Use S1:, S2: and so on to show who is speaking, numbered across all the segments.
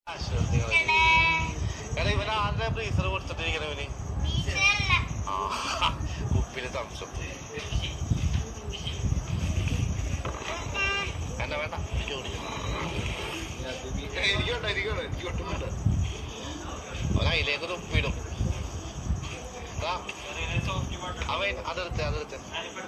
S1: എടാ ഇവൻ ആരുടെ ബ്രീസർ കൊടുത്തിട്ടിരിക്കണ ഇവന് ആ ഉപ്പിന് സംശയം വേണ്ട വേണ്ട എനിക്ക് കുടിക്കണം. എനിക്ക് വേണ്ട എനിക്ക് വേണ്ട എനിക്ക് ഒട്ടും വേണ്ട അവൻ അതിലേക്ക് ഒരു ഉപ്പിടും ദാ, അവൻ അതെടുത്ത് അതെടുത്ത്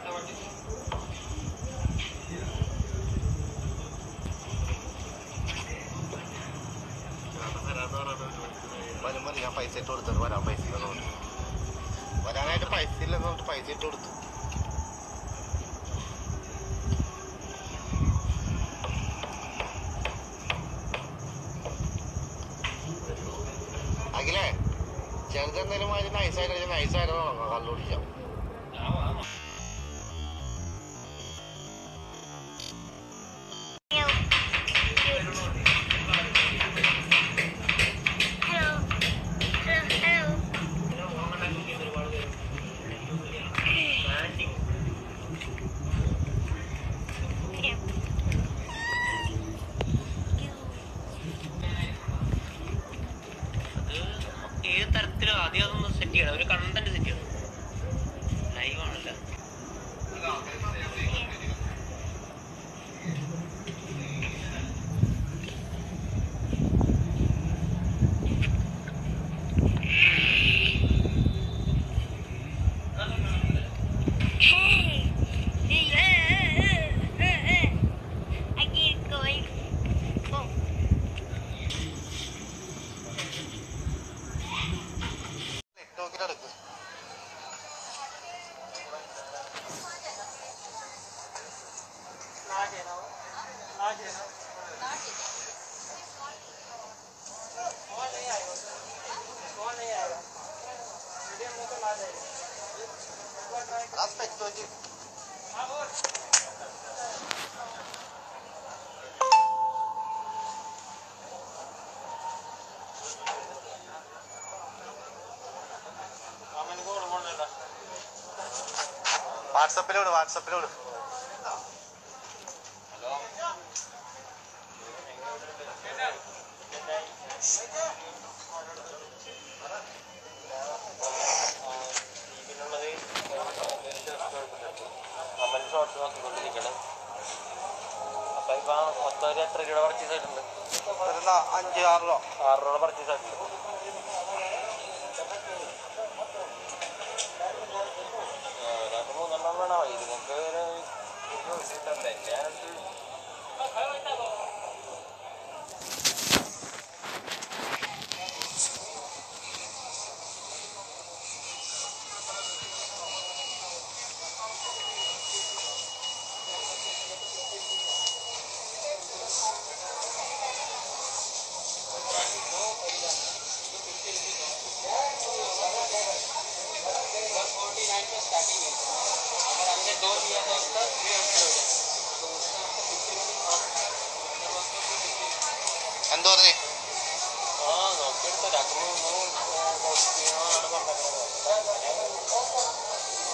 S1: വരും മതി ഞാൻ പൈസ ഇട്ട് കൊടുത്തത് വരാൻ പൈസ ഇല്ലെന്ന് പറഞ്ഞു വരാനായിട്ട് പൈസ ഇല്ലെന്ന് പറഞ്ഞിട്ട് പൈസ ഇട്ട് കൊടുത്തു അഖിലേ ചെറുതെന്തായാലും മാതിരി നൈസായിട്ട് നൈസായിട്ട് തുടങ്ങാം കള്ളുപിടിക്കാം
S2: ഏത് തരത്തിലും ആദ്യം അതൊന്ന് സെറ്റ് ചെയ്യണം ഒരു കണ്ടന്റ് സെറ്റ് ചെയ്യണം ലൈവ് ആണല്ലോ
S1: നെറ്റ്വർക്കിലെടുക്ക് ആ സ്പെക്ട് നോക്കി വാട്സപ്പിലോട് വാട്സപ്പിലോട്
S2: പിന്നുള്ളത് നമ്മൾ ഷോർട്സ് നോക്കിക്കൊണ്ടിരിക്കണം അപ്പൊ ഇപ്പൊ മൊത്തം ഒരു എത്ര രൂപ പർച്ചേസ് ആയിട്ടുണ്ട്
S1: ഒരു നാ- അഞ്ച് ആറ് രൂപ
S2: ആറ് രൂപ പർച്ചേസ് ആയിട്ടുണ്ട് ആ, ഒരാൾക്ക് മൂന്നെണ്ണം വേണോ ഇത് നമുക്ക് ഒരു കിട്ടണ്ടേ ഞാനത്
S1: എന്തോ പറഞ്ഞേ
S2: ആ നോക്കിയെടുത്ത ഒരാൾക്ക് മൂന്ന് ആണ് പറഞ്ഞത്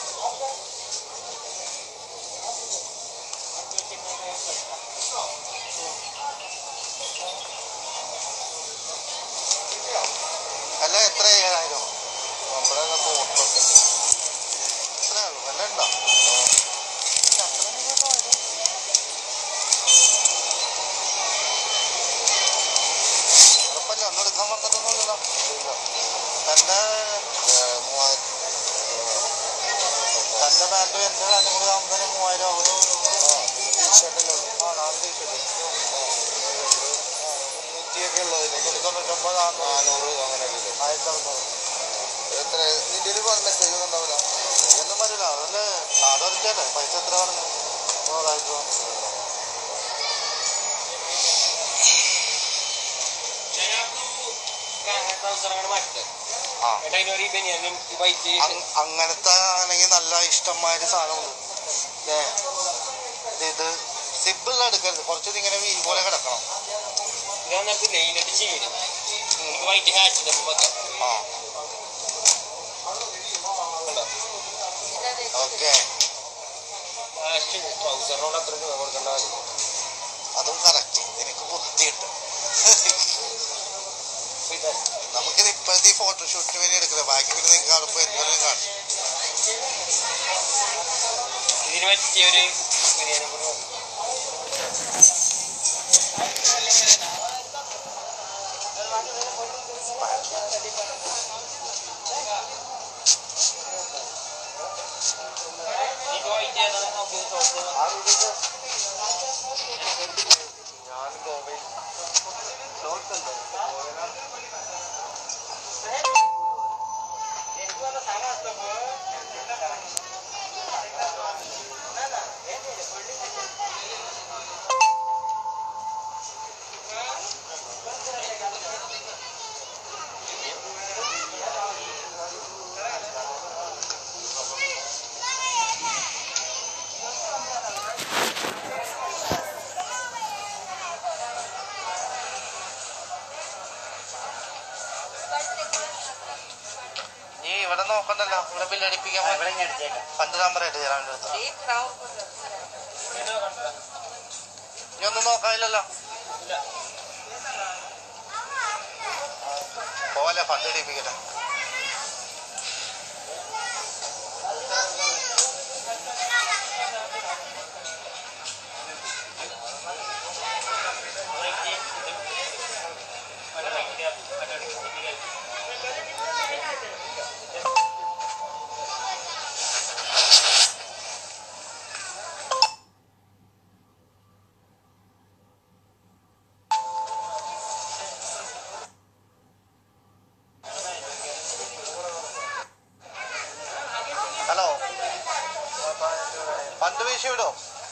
S1: അല്ല എത്ര ഏഴായിരം നമ്മുടെ ഫോട്ടോക്കെ എത്രയാകും വല്ല ഉണ്ടോ ഉറപ്പല്ല ഒന്നും എടുക്കാൻ പറഞ്ഞിട്ടൊന്നുമില്ലല്ലോ തന്റെ മൂവായിരം തന്റെ പാൻറ്റും എന്റെ പാൻറ്റും കൂടി ആകുമ്പോൾ തന്നെ മൂവായിരം ആകുമല്ലോ ടീഷർട്ടല്ലേ ആ നാല് ടീഷർട്ട് മുന്നൂറ്റിയൊക്കെ ഉള്ളത് തൊണ്ണൂറ്റൊമ്പത് നാനൂറ് അങ്ങനെയൊക്കെ ആയിരത്തി അറുന്നൂറ് എത്ര നിന്റെ ഒരു മെസ്സേജ് ഒന്നും ഉണ്ടാവില്ല ഒന്നും വരില്ല അതല്ലേ കാർഡ് വരച്ചല്ലേ പൈസ എത്ര പറഞ്ഞു നൂറായിരം രൂപ ആ അങ്- അങ്ങനത്തെ ആണെങ്കിൽ നല്ല ഇഷ്ടംമാതിരി സാധനമുണ്ട് ദേ, ഇത് ഇത് സിബിൾ എടുക്കരുത് കുറച്ച് ഇങ്ങനെ വീ പോലെ കിടക്കണം
S2: വൈറ്റ് ഹാച്ചിന്റെ
S1: ആ ഓക്കെ
S2: ട്രൗസറിനോട് അത്ര രൂപ കൊടുക്കേണ്ട കാര്യം
S1: അതും കറക്റ്റ് എനിക്ക് ബുദ്ധി കിട്ടും നമുക്കിത് ഇപ്പോഴത്തെ ഈ ഫോട്ടോഷൂട്ടിന് വേണ്ടി എടുക്കുന്നത് ബാക്കി പിന്നെ നിങ്ങൾക്ക് കാണുമ്പോൾ എന്തെങ്കിലും കാണും
S2: ഇതിന് പറ്റിയ ഒരു ബിരിയാണി കൂടി മതി. ഈ white ഏതാണ് നോക്കി sauce? ഞാൻ ഗോവയിൽ sauce ഉണ്ടോ?
S1: നീ ഇവിടെ നോക്കണ്ടല്ലോ ഇവിടെ ബില്ലടിപ്പിക്കാൻ പണ്ട് നമ്പർ ആയിട്ട് തരാൻ അടുത്ത് നീ ഒന്നും നോക്കാനില്ലല്ലോ പോലെ ഫണ്ട് ഇടിപ്പിക്കട്ടെ ഹലോ ഫണ്ട് വീശി വിടോ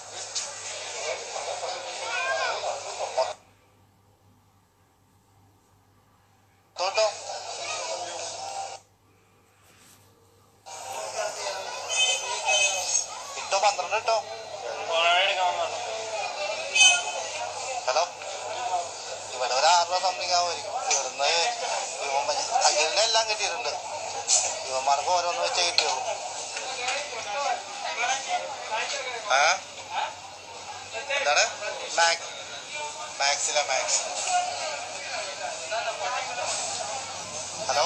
S1: തോട്ടോ ഇട്ടോ പന്ത്രണ്ട് ഇട്ടോ ഹലോ ഇവിടെ ഒരു ആറ് രൂപ സംതിങ് ആവുമായിരിക്കും ഇവിടുന്ന് ഇവൻ അഖിലിനെ എല്ലാം കിട്ടിയിട്ടുണ്ട് ഇവന്മാർക്ക് ഓരോന്ന് വെച്ചേ കിട്ടിയുള്ളൂ ആ എന്താണ് മാക്സ് മാക്സില മാക്സ് ഹലോ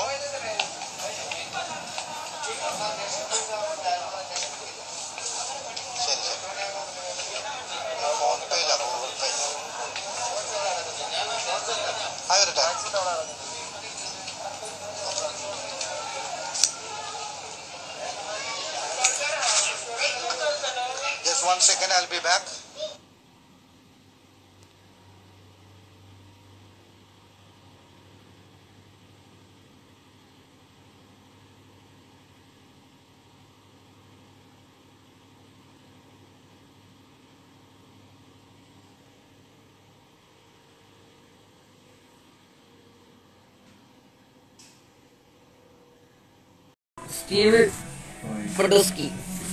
S1: ശരി ശരി ഫോൺ പേ ഇല്ല ഗൂഗിൾ പേ ആ വരട്ടെ Just one second, I'll be back.
S3: Steve Fadoski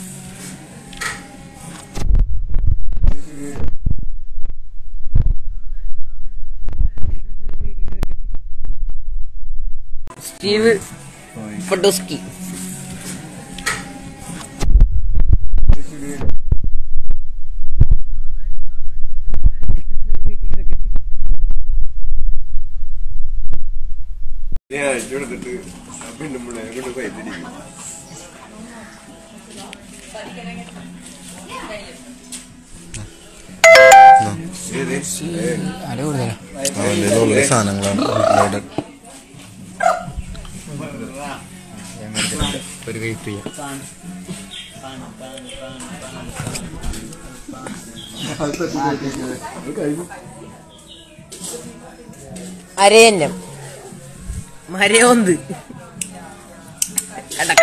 S3: Steve Fadoski
S4: ഞാൻ അയച്ചു കൊടുത്തിട്ട് പിന്നെ മുളെ കൊണ്ട് പൈപ്പിടിക്കും
S1: അതിനുള്ള സാധനങ്ങളാണ് ലോഡഡ്
S3: ഒരു കൈ ഫ്രീ അരയന്നം മരയോന്ത് കണ്ട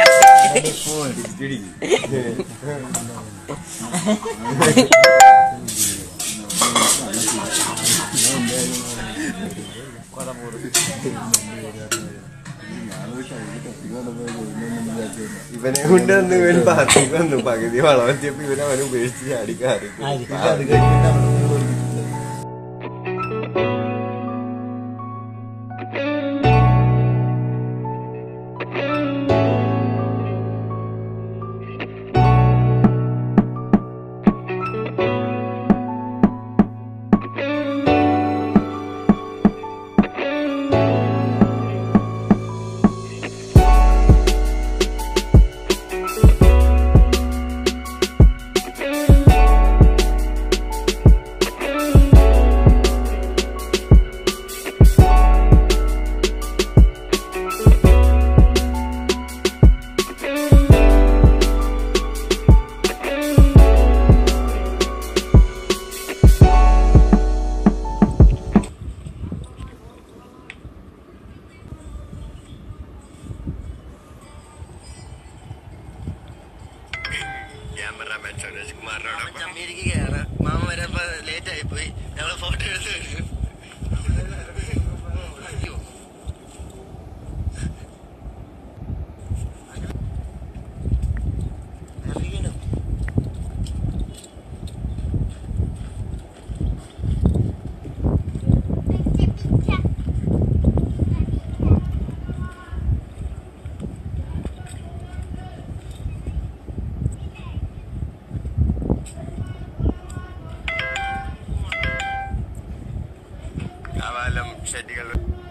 S4: ഇവനെ കൊണ്ട് വന്ന് ഇവൻ ബാത്റൂമിൽ വന്നു പകുതി വളം എത്തിയപ്പോ ഇവൻ അവനെ ഉപേക്ഷിച്ച് ചാടി കാറി അത് കഴിഞ്ഞിട്ട് മെച്ചോ രാജ്കുമാറിനോടൊപ്പം
S1: അമേരിക്ക കയറാം മാമ വരപ്പോ ലേറ്റ് ആയി പോയി ഞങ്ങള് ഫോട്ടോ എടുത്ത് വരും
S4: കാവാലം ഷെഡികൾ